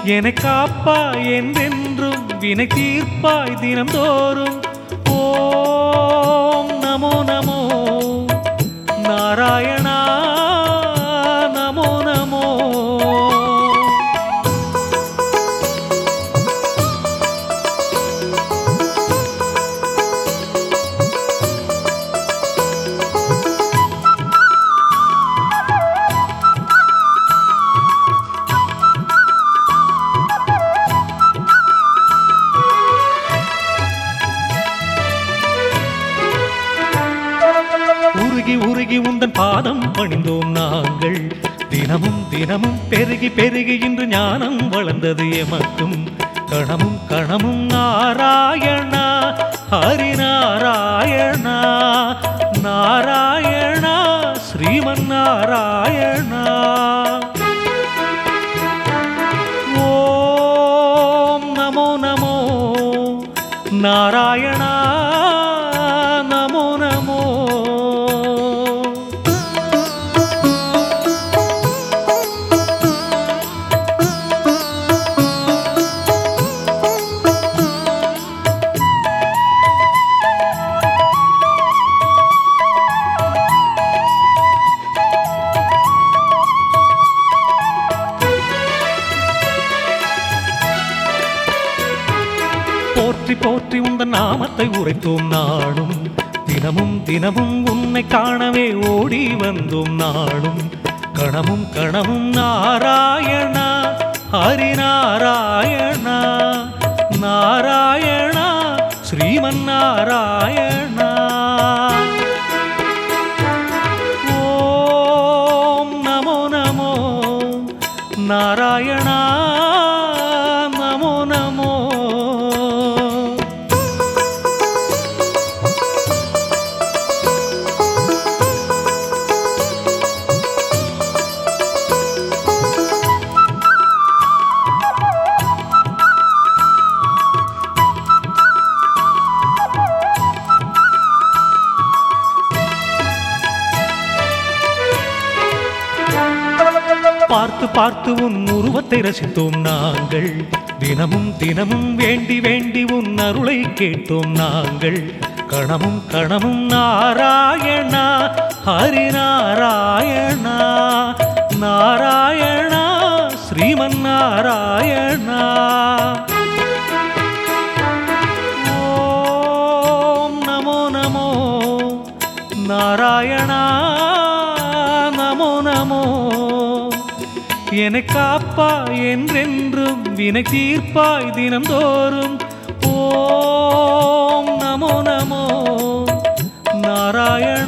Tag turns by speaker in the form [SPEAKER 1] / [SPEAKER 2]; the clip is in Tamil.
[SPEAKER 1] என்னை காப்பாய் என்றென்றும் வினை தீர்ப்பாய் தினம்தோறும் ஓம் நமோ நமோ நாராயணா நமோ நமோ உருகி உருகி உந்தன் பாதம் பணிந்தோம் நாங்கள் தினமும் தினமும் பெருகி பெருகி இன்று ஞானம் வளர்ந்தது எமக்கும் கணமும் கணமும் நாராயணா ஹரிநாராயணா நாராயணா ஸ்ரீமன் நாராயணா ஓம் நமோ நமோ நாராயணா நமோ நமோ போற்றி போற்றி உந்தன் நாமத்தை உரைத்தோம் நாடும் தினமும் தினமும் உன்னை காணவே ஓடி வந்தோம் நாடும் கணமும் கணமும் நாராயணா ஹரிநாராயணா நாராயணா ஸ்ரீமன் நாராயணா ஓம் நமோ நமோ நாராயணா நமோ நமோ பார்த்து பார்த்து உன் உருவத்தை ரசித்தோம் நாங்கள் தினமும் தினமும் வேண்டி வேண்டி உன் அருளை கேட்டோம் நாங்கள் கணமும் கணமும் நாராயணா ஹரிநாராயணா நாராயணா ஸ்ரீமன் நாராயணா ஓம் நமோ நமோ நாராயணா நமோ நமோ என்னை காப்பாய் என்றென்றும் வினை தீர்ப்பாய் தினம்தோறும் ஓம் நமோ நமோ நாராயண